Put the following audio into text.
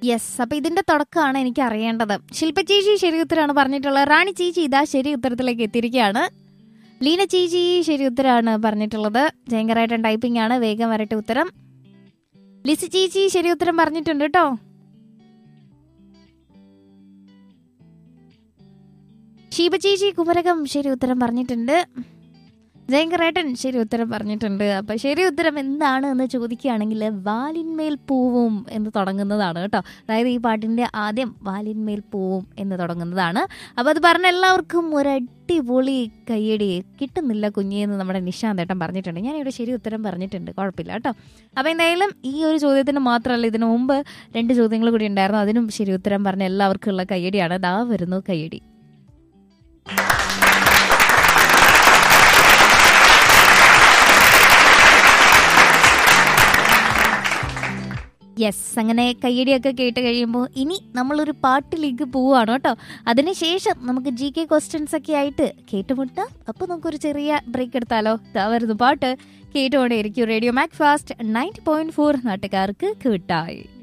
yes അപ്പൊ ഇതിന്റെ തുടക്കമാണ് എനിക്ക് അറിയേണ്ടത് ശില്പ ചേച്ചി ശരി ഉത്തരമാണ് പറഞ്ഞിട്ടുള്ളത് റാണി ചേച്ചി ഇതാ ശരി ഉത്തരത്തിലേക്ക് എത്തിയിരിക്കുകയാണ് ലീന ചേച്ചി ശരി ഉത്തരമാണ് പറഞ്ഞിട്ടുള്ളത് ഭയങ്കരമായിട്ട് ടൈപ്പിംഗ് ആണ് വേഗം വരട്ടെ ഉത്തരം ലിസി ചേച്ചി ശരി ഉത്തരം പറഞ്ഞിട്ടുണ്ട് കേട്ടോ ഷീബ ചേച്ചി കുമരകം ശരി ഉത്തരം പറഞ്ഞിട്ടുണ്ട് ജയങ്കറേട്ടൻ ശരി ഉത്തരം പറഞ്ഞിട്ടുണ്ട് അപ്പൊ ശരി ഉത്തരം എന്താണ് എന്ന് ചോദിക്കുകയാണെങ്കിൽ വാലിന്മേൽ പൂവും എന്ന് തുടങ്ങുന്നതാണ് കേട്ടോ അതായത് ഈ പാട്ടിന്റെ ആദ്യം വാലിന്മേൽ പൂവും എന്ന് തുടങ്ങുന്നതാണ് അപ്പൊ അത് പറഞ്ഞ എല്ലാവർക്കും ഒരു അടിപൊളി കയ്യടി കിട്ടുന്നില്ല കുഞ്ഞി എന്ന് നമ്മുടെ നിശാന്ത് ഏട്ടൻ പറഞ്ഞിട്ടുണ്ട് ഞാൻ ഇവിടെ ശരി ഉത്തരം പറഞ്ഞിട്ടുണ്ട് കുഴപ്പമില്ല കേട്ടോ അപ്പൊ എന്തായാലും ഈ ഒരു ചോദ്യത്തിന് മാത്രമല്ല ഇതിനു മുമ്പ് രണ്ട് ചോദ്യങ്ങൾ കൂടി ഉണ്ടായിരുന്നു അതിനും ശരി ഉത്തരം പറഞ്ഞ എല്ലാവർക്കും ഉള്ള കയ്യടിയാണ് ദാ വരുന്നു കയ്യടി യെസ് അങ്ങനെ കയ്യടിയൊക്കെ കേട്ട് കഴിയുമ്പോൾ ഇനി നമ്മളൊരു പാട്ടിലേക്ക് പോവുകയാണ് കേട്ടോ അതിനുശേഷം നമുക്ക് ജി കെ ക്വസ്റ്റ്യൻസ് ഒക്കെ ആയിട്ട് കേട്ടുമുട്ടാം അപ്പോൾ നമുക്കൊരു ചെറിയ ബ്രേക്ക് എടുത്താലോ ഇതാ വരുന്നു പാട്ട് കേട്ടുകൊണ്ടേയിരിക്കും radio Mac Fast ninety point four നാട്ടുകാർക്ക് കിട്ടായി